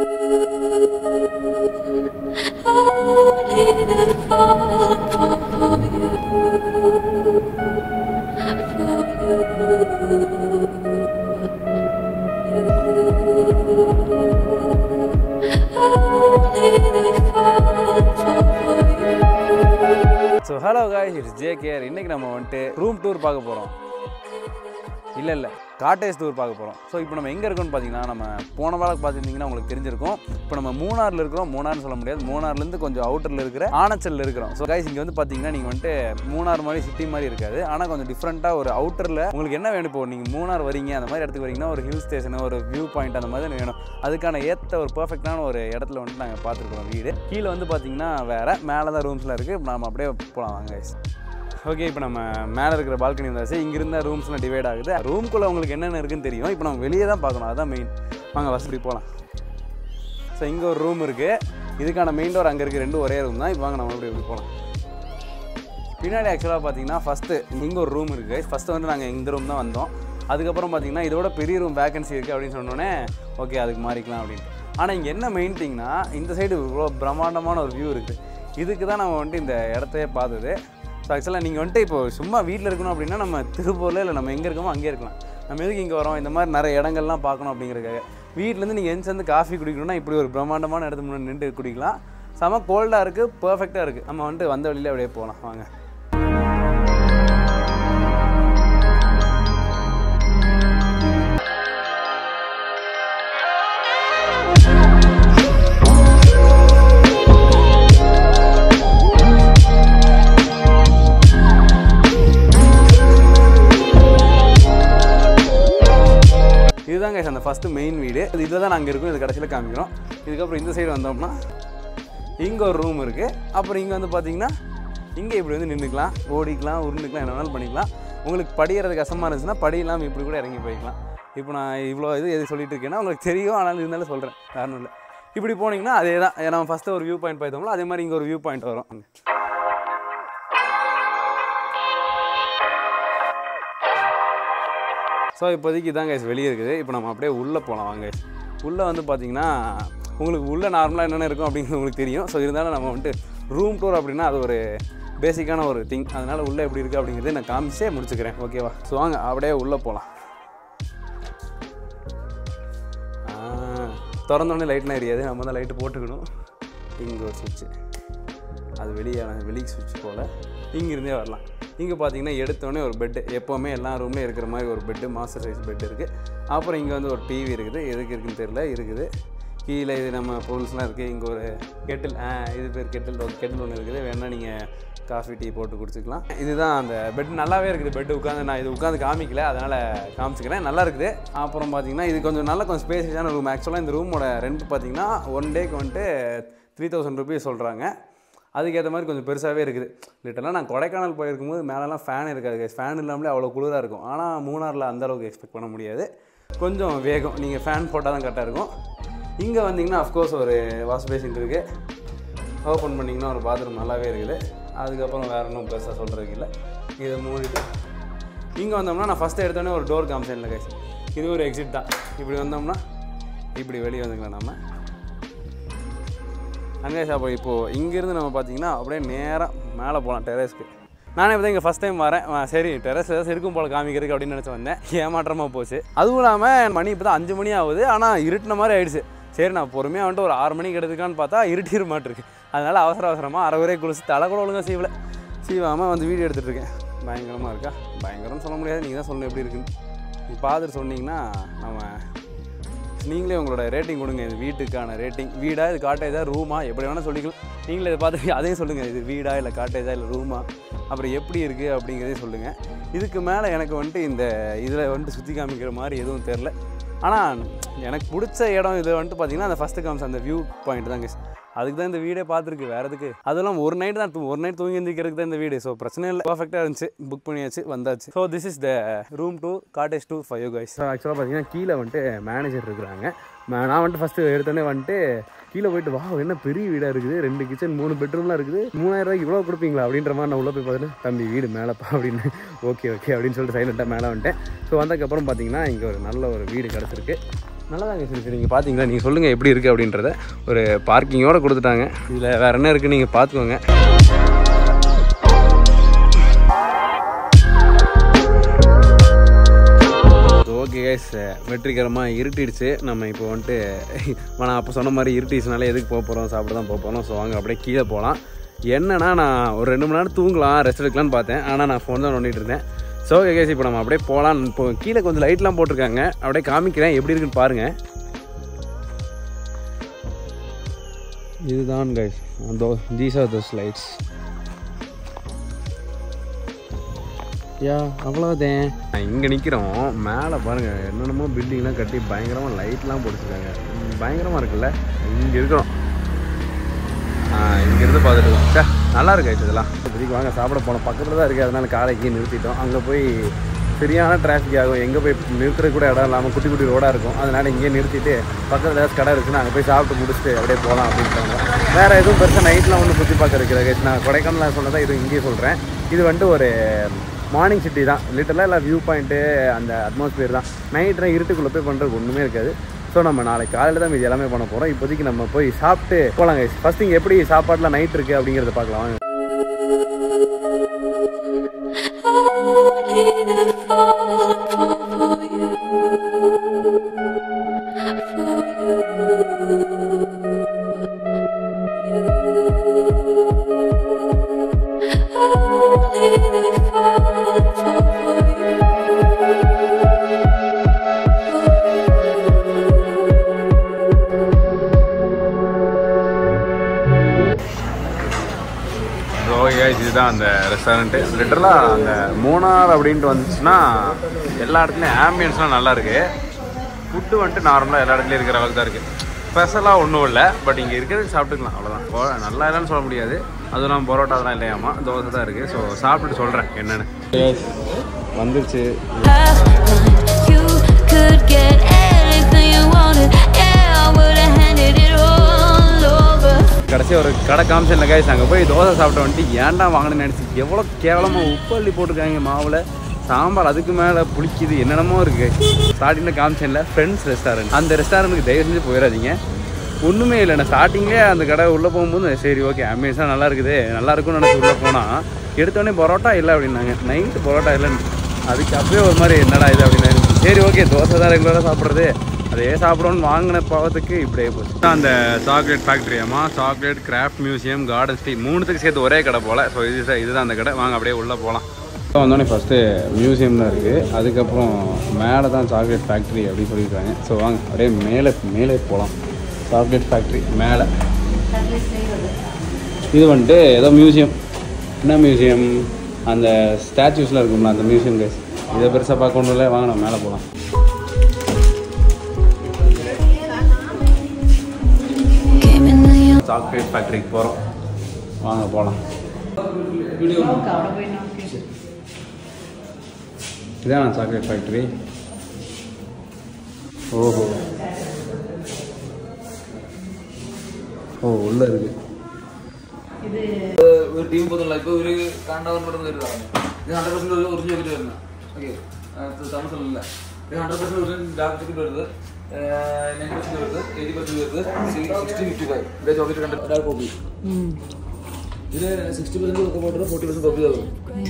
So hello guys it's J care இன்றைக்கி நம்ம வந்துட்டு ரூம் டூர் பார்க்க போகிறோம் இல்லை இல்லை காட்டேஜ் டூர் பார்க்க போகிறோம் ஸோ இப்போ நம்ம எங்கே இருக்கோம்னு பார்த்தீங்கன்னா நம்ம போன வாரம் பார்த்துருந்தீங்கன்னா உங்களுக்கு தெரிஞ்சிருக்கும் இப்போ நம்ம மூணாரில் இருக்கிறோம் மூணார்னு சொல்ல முடியாது மூணார்லேருந்து கொஞ்சம் அவுட்டரில் இருக்கிற ஆனச்சலில் இருக்கிறோம் ஸோ கைஸ் இங்கே வந்து பார்த்தீங்கன்னா நீங்கள் வந்துட்டு மூணார் மாதிரி சிட்டி மாதிரி இருக்காது ஆனால் கொஞ்சம் டிஃப்ரெண்ட்டாக ஒரு அவுட்டரில் உங்களுக்கு என்ன வேணும் இப்போ நீங்கள் மூணார் வரீங்க அந்த மாதிரி இடத்துக்கு வரீங்கன்னா ஒரு ஹில் ஸ்டேஷன் ஒரு வியூ பாயிண்ட் அந்த மாதிரி வேணும் அதுக்கான ஏற்ற ஒரு பர்ஃபெக்டான ஒரு இடத்துல வந்துட்டு நாங்கள் பார்த்துருக்கோம் வீடு கீழே வந்து பார்த்தீங்கன்னா வேறு மேலே தான் ரூம்ஸ்லாம் இருக்குது நம்ம அப்படியே போகலாம் வாங்க guys. ஓகே இப்போ நம்ம மேலே இருக்கிற பால்கனி வந்தாச்சு இங்கே இருந்த ரூம்ஸ்லாம் டிவைட் ஆகுது ரூம்குள்ளே உங்களுக்கு என்னென்ன இருக்குன்னு தெரியும் இப்போ நம்ம வெளியே தான் பார்க்கணும் அதுதான் மெயின் வாங்க வசதி போகலாம் ஸோ இங்கே ஒரு ரூம் இருக்குது இதுக்கான மெயின் டோர் அங்கே இருக்குது ரெண்டும் ஒரே ரூம் தான் இப்போ வாங்க நம்ம அப்படி இப்படி போகலாம் பின்னாடி ஆக்சுவலாக பார்த்தீங்கன்னா ஃபஸ்ட்டு இங்கே ஒரு ரூம் இருக்குது ஃபஸ்ட்டு வந்து நாங்கள் இந்த ரூம் தான் வந்தோம் அதுக்கப்புறம் பார்த்தீங்கன்னா இதோட பெரிய ரூம் வேகன்சி இருக்குது அப்படின்னு சொன்னோன்னே ஓகே அதுக்கு மாறிக்கலாம் அப்படின்ட்டு ஆனால் இங்கே என்ன மெயின் திங்னா இந்த சைடு இவ்வளோ பிரம்மாண்டமான ஒரு வியூ இருக்குது இதுக்கு தான் நம்ம வந்துட்டு இந்த இடத்தையே பார்த்தது ஸோ ஆக்சுவலாக நீங்கள் வந்துட்டு இப்போ சும்மா வீட்டில் இருக்கணும் அப்படின்னா நம்ம திருப்பூரில் இல்லை நம்ம எங்கே இருக்கோமோ அங்கேயே இருக்கலாம் நம்ம எதுக்கு இங்கே வரோம் இந்த மாதிரி நிறைய இடங்கள்லாம் பார்க்கணும் அப்படிங்கிறதுக்காக வீட்டிலேருந்து நீங்கள் எந்த சேர்ந்து காஃபி குடிக்கணும்னா இப்படி ஒரு பிரம்மாண்டமான இடத்து முன்னாடி நின்று குடிக்கலாம் செம கோல்டாக இருக்குது பர்ஃபெக்டாக இருக்குது நம்ம வந்துட்டு வந்த வழியில அப்படியே போகலாம் வாங்க இதுதான் guys அந்த ஃபஸ்ட்டு மெயின் வீடு இது இதில் தான் நாங்கள் இருக்கோம் இது கடைசியில் காமிக்கிறோம் இதுக்கப்புறம் இந்த சைடு வந்தோம்னா இங்கே ஒரு ரூம் இருக்குது அப்புறம் இங்கே வந்து பார்த்தீங்கன்னா இங்கே இப்படி வந்து நின்றுக்கலாம் ஓடிக்கலாம் உருண்டுக்கலாம் என்ன வேணாலும் பண்ணிக்கலாம் உங்களுக்கு படிக்கிறது கஷ்டமாக இருந்துச்சுன்னா படி இல்லாமல் இப்படி கூட இறங்கி போய்க்கலாம் இப்போ நான் இவ்வளோ இது எது சொல்லிட்டு இருக்கேன்னா உங்களுக்கு தெரியும் ஆனாலும் இருந்தாலும் சொல்கிறேன் காரணம் இல்லை இப்படி போனீங்கன்னா அதே தான் நம்ம ஃபஸ்ட்டு ஒரு வியூ பாயிண்ட் பார்த்தோம்ல அதே மாதிரி இங்கே ஒரு வியூ பாயிண்ட் வரும் ஸோ இப்போதைக்கு இதான் கைஸ் வெளியே இருக்குது இப்போ நம்ம அப்படியே உள்ளே போகலாம் வாங்க உள்ளே வந்து பார்த்தீங்கன்னா உங்களுக்கு உள்ளே நார்மலாக என்னென்ன இருக்கும் அப்படிங்கிறது உங்களுக்கு தெரியும் ஸோ இருந்தாலும் நம்ம வந்துட்டு ரூம் டூர் அப்படின்னா அது ஒரு பேசிக்கான ஒரு திங் அதனால் உள்ளே எப்படி இருக்குது அப்படிங்கிறத நான் காமிச்சே முடிச்சுக்கிறேன் ஓகேவா ஸோ வாங்க அப்படியே உள்ளே போகலாம் திறந்தோடனே லைட்லாம் எரியாது நம்ம தான் லைட்டு போட்டுக்கணும் இங்கே ஒரு சுவிட்சு அது வெளியே வெளி சுவிட்ச் போல் இங்கிருந்தே வரலாம் இங்கே பார்த்தீங்கன்னா எடுத்தோடனே ஒரு பெட்டு எப்போவுமே எல்லா ரூம்லேயும் இருக்கிற மாதிரி ஒரு பெட்டு மாஸ்டர் சைஸ் பெட் இருக்குது அப்புறம் இங்கே வந்து ஒரு டிவி இருக்குது எதுக்கு இருக்குன்னு தெரியல இருக்குது கீழே இது நம்ம பொருள்ஸ்லாம் இருக்குது இங்கே ஒரு கெட்டில் இது பேர் கெட்டில் கெட்டில் ஒன்று இருக்குது வேணால் நீங்கள் காஃபி டீ போட்டு குடிச்சிக்கலாம் இதுதான் அந்த பெட் நல்லாவே இருக்குது பெட் உட்காந்து நான் இது உட்காந்து காமிக்கல அதனால் காமிச்சிக்கிறேன் நல்லா இருக்குது அப்புறம் பார்த்தீங்கன்னா இது கொஞ்சம் நல்ல கொஞ்சம் ஸ்பேசியஸான ரூம் ஆக்சுவலாக இந்த ரூமோட ரெண்ட் பார்த்தீங்கன்னா ஒன் டேக்கு வந்துட்டு த்ரீ தௌசண்ட் ருபீஸ் சொல்கிறாங்க அதுக்கேற்ற மாதிரி கொஞ்சம் பெருசாகவே இருக்குது லிட்டலாக நான் கொடைக்கானல் போயிருக்கும்போது மேலெலாம் ஃபேன் இருக்காது ஃபேன் இல்லாமலே அவ்வளோ குளிராக இருக்கும் ஆனால் மூணாரில் அந்த அளவுக்கு எக்ஸ்பெக்ட் பண்ண முடியாது கொஞ்சம் வேகம் நீங்கள் ஃபேன் போட்டால் தான் கரெக்டாக இருக்கும் இங்கே வந்தீங்கன்னா அஃப்கோர்ஸ் ஒரு வாஷ் பேசின் இருக்குது ஓப்பன் பண்ணிங்கன்னா ஒரு பாத்ரூம் நல்லாவே இருக்குது அதுக்கப்புறம் வேறு ஒன்றும் பெருசாக சொல்கிறதுக்கு இல்லை இதை மூடிட்டு இங்கே வந்தோம்னா நான் ஃபஸ்ட்டு எடுத்தோடனே ஒரு டோர் காமிச்சேன் இல்லை கைஸ் இது ஒரு எக்ஸிட் தான் இப்படி வந்தோம்னா இப்படி வெளியே வந்துக்கலாம் நம்ம அங்கே அப்போ இப்போது இங்கேருந்து நம்ம பார்த்தீங்கன்னா அப்படியே நேராக மேலே போகலாம் டெரஸ்க்கு நானே இப்போ இங்கே ஃபஸ்ட் டைம் வரேன் ஆ, சரி டெரஸ் ஏதாச்சும் இருக்கும் போல் காமிக்கிறதுக்கு அப்படின்னு நினச்சி வந்தேன் ஏமாற்றமாக போச்சு அதுவும் இல்லாமல் மணி இப்போ தான் அஞ்சு மணி ஆகுது ஆனால் இருட்டின மாதிரி ஆயிடுச்சு சரி நான் பொறுமையாக வந்துட்டு ஒரு ஆறு மணிக்கு எடுத்துக்கான்னு பார்த்தா இருட்டிரு மாட்டிருக்கு அதனால் அவசர அவசரமாக அரை வரையே குளிச்சு தலை கூட ஒழுங்காக சீவல சீவாமல் வந்து வீடியோ எடுத்துகிட்டு இருக்கேன் பயங்கரமாக இருக்கா பயங்கரம்னு சொல்ல முடியாது நீங்கள் தான் சொல்லணும் எப்படி இருக்குன்னு நீ பார்த்துட்டு சொன்னீங்கன்னா நம்ம நீங்களே உங்களோட ரேட்டிங் கொடுங்க இது வீட்டுக்கான ரேட்டிங் வீடா இது காட்டேஜா ரூமா எப்படி வேணால் சொல்லிக்கலாம் நீங்களே இதை பார்த்து அதையும் சொல்லுங்கள் இது வீடா இல்லை காட்டேஜா இல்லை ரூமா அப்புறம் எப்படி இருக்குது அப்படிங்கிறதையும் சொல்லுங்கள் இதுக்கு மேலே எனக்கு வந்துட்டு இந்த இதில் வந்துட்டு சுற்றி காமிக்கிற மாதிரி எதுவும் தெரில ஆனால் எனக்கு பிடிச்ச இடம் இது வந்துட்டு பார்த்தீங்கன்னா அந்த ஃபஸ்ட்டு காமிச்ச அந்த வியூ பாயிண்ட் தான் guys. அதுக்கு தான் இந்த வீடே பார்த்துருக்கு வேறு எதுக்கு அதெல்லாம் ஒரு நைட் தான் தூ- ஒரு நைட் தூங்கி எந்திரிக்கிறதுக்கு தான் இந்த வீடு ஸோ பிரச்சனை இல்லை பர்ஃபெக்டாக இருந்துச்சு புக் பண்ணியாச்சு வந்தாச்சு so this is the room two cottage two five guys ஆக்சுவலாக பார்த்தீங்கன்னா கீழே வந்துட்டு மேனேஜர் இருக்கிறாங்க ம- நான் வந்துட்டு ஃபஸ்ட்டு எடுத்தோடனே வந்துட்டு கீழே போயிட்டு வா என்ன பெரிய வீடாக இருக்குது ரெண்டு கிச்சன் மூணு பெட்ரூம்லாம் இருக்குது மூணாயிரம் ரூபாய்க்கு இவ்வளோ கொடுப்பீங்களா அப்படின்ற மாதிரி நான் உள்ளே போய் பார்த்துட்டு தம்பி வீடு மேலேப்பா அப்படின்னு ஓகே ஓகே அப்படின்னு சொல்லிட்டு சைலண்ட்டாக மேலே வந்துட்டேன் ஸோ வந்ததுக்கப்புறம் பார்த்தீங்கன்னா இங்கே ஒரு நல்ல ஒரு வீடு கிடச்சிருக்கு நல்லா தாங்க இருக்குது நீங்கள் பார்த்தீங்களா நீங்கள் சொல்லுங்கள் எப்படி இருக்குது அப்படின்றத ஒரு பார்க்கிங்கோட கொடுத்துட்டாங்க இதில் வேறு என்ன இருக்குன்னு நீங்கள் பார்த்துக்கோங்க ஓகே கைஸ் வெற்றிகரமாக இருட்டிடுச்சு நம்ம இப்போ வந்துட்டு நான் அப்போ சொன்ன மாதிரி இருட்டிடுச்சுனால எதுக்கு போக போகிறோம் சாப்பிட தான் போக போகிறோம் ஸோ வாங்க அப்படியே கீழே போகலாம் என்னன்னா நான் ஒரு ரெண்டு மணி நேரம் தூங்கலாம் ரெஸ்ட் எடுக்கலாம்னு பார்த்தேன் ஆனால் நான் ஃபோன் தான் நோண்டிட்டு இருந்தேன் ஸோ ஓகே கைஸ் இப்போ நம்ம அப்படியே போகலாம் இப்போ கீழே கொஞ்சம் லைட்லாம் போட்டிருக்காங்க அப்படியே காமிக்கிறேன் எப்படி இருக்குன்னு பாருங்கள் இதுதான் guys though these are those lights yeah அவ்வளோதேன் இங்கே நிற்கிறோம் மேலே பாருங்கள் என்னென்னமோ பில்டிங்லாம் கட்டி பயங்கரமாக லைட்லாம் போட்டுருக்காங்க பயங்கரமாக இருக்குல்ல இங்கே இருக்கிறோம் இங்கேருந்து பார்த்துட்டு இருக்கோம் சே நல்லா இருக்கு ஆயிடுச்சு இதெல்லாம் இப்போதைக்கு வாங்க சாப்பிட போனோம் பக்கத்தில் தான் இருக்குது அதனால காலைக்கு நிறுத்திட்டோம் அங்கே போய் சரியான டிராஃபிக் ஆகும் எங்கே போய் நிறுத்துறது கூட இடம் இல்லாமல் குட்டி குட்டி ரோடாக இருக்கும் அதனால் இங்கேயே நிறுத்திட்டு பக்கத்தில் ஏதாச்சும் கடை இருக்குன்னா அங்கே போய் சாப்பிட்டு முடிச்சுட்டு அப்படியே போகலாம் அப்படின்ட்டாங்க வேறு எதுவும் பெருசாக நைட்லாம் ஒன்றும் சுற்றி பார்க்க இருக்கிறது நான் கொடைக்கானல் சொன்னதா இது இங்கேயே சொல்கிறேன் இது வந்துட்டு ஒரு மார்னிங் சிட்டி தான் லிட்டலாக இல்லை வியூ பாயிண்ட்டு அந்த அட்மாஸ்பியர் தான் நைட்டில் இருட்டுக்குள்ளே போய் பண்ணுறதுக்கு ஒன்றுமே இருக்காது ஸோ நம்ம நாளைக்கு காலையில் தான் இது எல்லாமே பண்ண போகிறோம் இப்போதைக்கு நம்ம போய் சாப்பிட்டு போகலாங்க ஃபஸ்ட் இங்கே எப்படி சாப்பாடுலாம் நைட் இருக்குது அப்படிங்கிறத பார்க்கலாம் வாங்க. ஸோ guys இதுதான் அந்த ரெஸ்டாரண்ட்டு லிட்டரலாக அந்த மூணார் அப்படின்ட்டு வந்துச்சுன்னா எல்லா இடத்துலையும் ஆம்பியன்ஸ்லாம் நல்லா இருக்கு ஃபுட்டு வந்துட்டு நார்மலாக எல்லா இடத்துலையும் இருக்கிற அளவுக்கு தான் இருக்குது ஸ்பெஷலாக ஒன்றும் இல்லை பட் இங்கே இருக்கிறது சாப்பிட்டுக்கலாம் அவ்வளோதான் இப்போ நல்லா இல்லைன்னு சொல்ல முடியாது அதுவும் இல்லாமல் பரோட்டா அதெல்லாம் இல்லையாமா தோசை தான் இருக்குது ஸோ சாப்பிட்டுட்டு சொல்கிறேன் என்னென்னு வந்துருச்சு You could get anything you wanted. Yeah, I would have handed it all over. கடைசி ஒரு கடை காமிச்சல கைஸ் அங்கே போய் தோசை சாப்பிட்ட வந்துட்டு ஏன்டா வாங்கினேன்னு நினச்சி எவ்வளோ கேவலமாக உப்பு அள்ளி போட்டிருக்காங்க மாவில் சாம்பார் அதுக்கு மேலே புளிக்குது என்னென்னமோ இருக்குது ஸ்டார்டிங்கில் காமிச்சேன்ல ஃப்ரெண்ட்ஸ் ரெஸ்டாரண்ட் அந்த ரெஸ்டாரண்ட்டுக்கு தயவு செஞ்சு போயிடாதீங்க ஒன்றுமே இல்லை நான் ஸ்டார்டிங்லேயே அந்த கடை உள்ளே போகும்போது சரி ஓகே அமேசாக நல்லா இருக்குது நல்லா இருக்கும்னு நினச்சி உள்ளே போனால் எடுத்தோடனே பரோட்டா இல்லை அப்படின்னாங்க நைட்டு பரோட்டா இல்லைன்னு அதுக்கு அப்பயே ஒரு மாதிரி என்னடா இது அப்படின்னு சரி ஓகே தோசை தான் ரெகுலராக சாப்பிட்றது அதே சாப்பிடணும்னு வாங்கின பாவத்துக்கு இப்படியே போச்சு அந்த சாக்லேட் ஃபேக்ட்ரியாமா chocolate craft museum garden street மூணுத்துக்கு சேர்த்து ஒரே கடை போல் ஸோ இது இதுதான் அந்த கடை வாங்க அப்படியே உள்ளே போகலாம் வந்தோடனே ஃபஸ்ட்டு மியூசியம் தான் இருக்குது அதுக்கப்புறம் மேலே தான் சாக்லேட் ஃபேக்ட்ரி அப்படின்னு சொல்லியிருக்காங்க ஸோ வாங்க அப்படியே மேலே மேலே போகலாம் சாக்லேட் ஃபேக்ட்ரி மேலே இது வந்துட்டு ஏதோ மியூசியம் என்ன மியூசியம் அந்த ஸ்டாச்சூஸ்லாம் இருக்கும்ல அந்த மியூசியம் கைஸ் இதை பெருசாக பார்க்கணும் இல்லை வாங்க நம்ம மேலே போகலாம் Came in the young. Chocolate ஃபேக்ட்ரிக்கு போகிறோம் வாங்க போகலாம் இதான் சாக்லேட் ஃபேக்ட்ரி ஓஹோ ഓ ഉള്ള ഇருக்கு ഒരു ടീം പോകുന്നില്ല ഇപ്പൊ ഒരു കാണ്ടാവൻ ഇവിടെ വരുന്നതാണ് ഇത് ഹൺഡ്രഡ് പെർസെന്റ് ഒരു ഒറിജിനൽ ടിക്കറ്റ് വരുന്നത് ഓക്കെ താമസമില്ല ഇത് hundred percent original dark ticket വരുന്നത് നയൻറ്റി പെർസെന്റ് വരുന്നത് എയ്റ്റി പെർസെന്റ് വരുന്നത് സിക്സ്റ്റി ഫിഫ്റ്റി ഫൈവ് ഇതേ ചോക്ലേറ്റ് കണ്ട ഒരാൾ കോപ്പി ഇത് സിക്സ്റ്റി പെർസെന്റ് ഒക്കെ പോയിട്ട് ഫോർട്ടി പെർസെന്റ് കോപ്പി തരും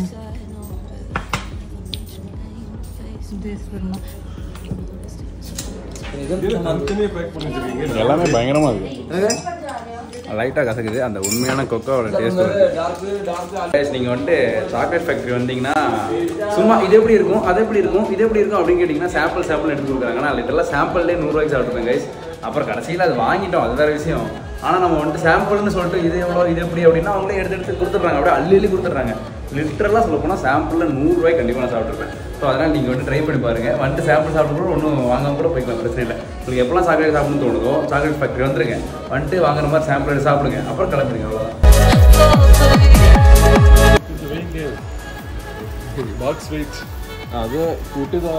எல்லாமே பயங்கரமாக இருக்குது லைட்டாக கசக்குது அந்த உண்மையான கொக்கோவோட டேஸ்ட் வருது ഡാർക്ക് ഡാർക്ക് கைஸ் நீங்கள் வந்துட்டு சாக்லேட் ஃபேக்ட்ரி வந்தீங்கன்னா சும்மா இது எப்படி இருக்கும் அது எப்படி இருக்கும் இது எப்படி இருக்கும் அப்படின்னு கேட்டிங்கன்னா சாம்பிள் சாம்பிள் எடுத்து கொடுக்குறாங்க நான் இதெல்லாம் சாம்பிள்லேயே நூறுரூவாய்க்கு சாப்பிட்டுருப்பேன் கைஸ் அப்புறம் கடைசியில் அது வாங்கிட்டோம் அது வேறு விஷயம் ஆனால் நம்ம வந்துட்டு சாம்பிள்னு சொல்லிட்டு இது எவ்வளோ இது எப்படி அப்படின்னா அவங்களே எடுத்து எடுத்து கொடுத்துட்றாங்க அப்படியே அள்ளி அள்ளி கொடுத்துட்றாங்க லிட்டரலாக சொல்ல போனால் சாம்பிளில் நூறுரூவாய்க்கு கண்டிப்பாக நான் சாப்பிட்ருப்பேன் ஸோ அதனால் நீங்கள் வந்து ட்ரை பண்ணி பாருங்கள் வந்துட்டு சாம்பிள் சாப்பிட்டு கூட ஒன்றும் வாங்காம கூட போய்க்கலாம் பிரச்சனை இல்லை உங்களுக்கு எப்போலாம் சாக்லேட் சாப்பிடணும்னு தோணுதோ சாக்லேட் ஃபேக்ட்ரி வந்துருங்க வந்துட்டு வாங்குற மாதிரி சாம்பிள் எடுத்து சாப்பிடுங்க அப்புறம் கிளம்பிடுங்க அவ்வளோதான் ಬಾಕ್ಸ್ ವೆಯ್ಟ್ ಅದು ಕೂಟಿದ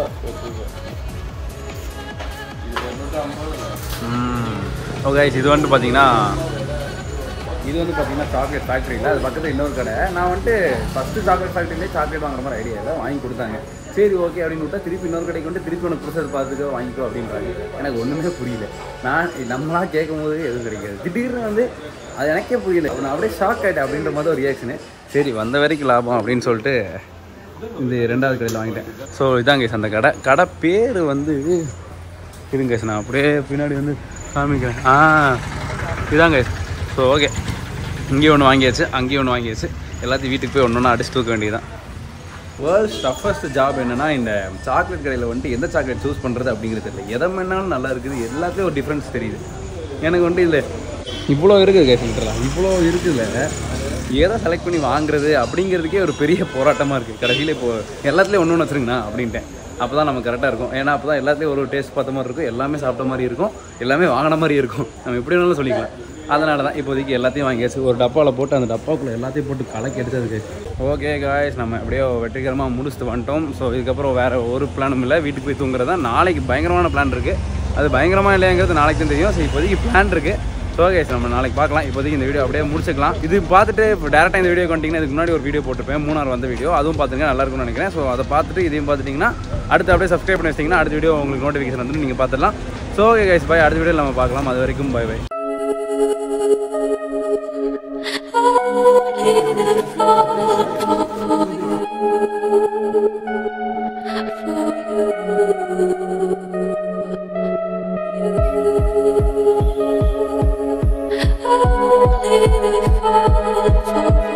ஓ கைஸ் இது வந்துட்டு பார்த்தீங்கன்னா இது வந்து பார்த்தீங்கன்னா சாக்லேட் ஃபேக்ட்ரி இல்லை அது பக்கத்தில் இன்னொரு கடை நான் வந்துட்டு ஃபஸ்ட்டு சாக்லேட் ஃபேக்ட்ரிலேயே சாக்லேட் வாங்குற மாதிரி ஐடியா இல்லை வாங்கி கொடுத்தாங்க சரி ஓகே அப்படின்னு விட்டா திருப்பி இன்னொரு கடைக்கு வந்து திருப்பி உனக்கு புதுசாக பார்த்துக்கோ வாங்கிக்கோ அப்படின்றாங்க எனக்கு ஒன்றுமே புரியல நான் நம்மளா கேட்கும் போது எதுவும் கிடைக்காது திடீர்னு வந்து அது எனக்கே புரியல நான் அப்படியே ஷாக் ஆகிட்டேன் அப்படின்ற மாதிரி ஒரு ரியாக்ஷனு சரி வந்த வரைக்கும் லாபம் அப்படின்னு சொல்லிட்டு இந்த ரெண்டாவது கடையில் வாங்கிட்டேன் ஸோ இதாங்க guys அந்த கடை கடை பேர் வந்து இருங்க guys, நான் அப்படியே பின்னாடி வந்து காமிக்கிறேன் ஆ இதாங்க ஸோ ஓகே இங்கேயும் ஒன்று வாங்கியாச்சு அங்கேயும் ஒன்று வாங்கியாச்சு எல்லாத்தையும் வீட்டுக்கு போய் ஒன்று ஒன்று அடிச்சு தூக்க வேண்டியதுதான் வேர்ல்ட்ஸ் டஃபஸ்ட் ஜாப் என்னன்னா இந்த சாக்லேட் கடையில் வந்துட்டு எந்த சாக்லேட் சூஸ் பண்ணுறது அப்படிங்கிறது தெரியல எதை வேணாலும் நல்லா இருக்குது எல்லாத்துலேயும் ஒரு டிஃப்ரென்ஸ் தெரியுது எனக்கு வந்துட்டு இதில் இவ்வளோ இருக்குது கேஸ் லிட்டரலாம் இவ்வளோ இருக்குதுல்ல எதை செலக்ட் பண்ணி வாங்குறது அப்படிங்கிறதுக்கே ஒரு பெரிய போராட்டமாக இருக்குது கடைசியில் இப்போ எல்லாத்துலேயும் ஒன்று ஒன்று வச்சுருங்கண்ணா அப்படின்ட்டேன் அப்போ தான் நம்ம கரெக்டாக இருக்கும் ஏன்னா அப்போ தான் எல்லாத்துலேயும் ஒரு டேஸ்ட் பார்த்த மாதிரி இருக்கும் எல்லாமே சாப்பிட்ட மாதிரி இருக்கும் எல்லாமே வாங்கின மாதிரி இருக்கும் நம்ம எப்படி வேணாலும் சொல்லிக்கலாம் அதனால தான் இப்போதைக்கு எல்லாத்தையும் வாங்கியாச்சு ஒரு டப்பாவில் போட்டு அந்த டப்பாக்குள்ளே எல்லாத்தையும் போட்டு கலக்கி எடுத்ததுக்கு ஓகே காய்ஸ் நம்ம எப்படியோ வெற்றிகரமாக முடிச்சுட்டு வந்துட்டோம் ஸோ இதுக்கப்புறம் வேறு ஒரு பிளானும் இல்லை வீட்டுக்கு போய் தூங்குறது தான் நாளைக்கு பயங்கரமான பிளான் இருக்குது அது பயங்கரமாக இல்லைங்கிறது நாளைக்கு தான் தெரியும் ஸோ இப்போதைக்கு பிளான் இருக்குது ஸோ கைஸ் நம்ம நாளைக்கு பார்க்கலாம் இப்போதைக்கு இந்த வீடியோ அப்படியே முடிச்சுக்கலாம் இது பார்த்துட்டு இப்போ டேரெக்டாக இந்த வீடியோ கொண்டிங்கன்னா இதுக்கு முன்னாடி ஒரு வீடியோ போட்டிருப்பேன் மூணார் வந்த வீடியோ அதுவும் பார்த்துங்க நல்லா இருக்கும்னு நினைக்கிறேன் ஸோ அதை பார்த்துட்டு இதையும் பார்த்துட்டிங்கன்னா அடுத்து அப்படியே சப்ஸ்கிரைப் பண்ணி வச்சிங்கன்னா அடுத்த வீடியோ உங்களுக்கு நோட்டிஃபிகேஷன் வந்து நீங்கள் பார்த்துடலாம் ஸோ ஓகே கைஸ் பாய் அடுத்த வீடியோ நம்ம பார்க்கலாம் அது வரைக்கும் bye bye Only if I fall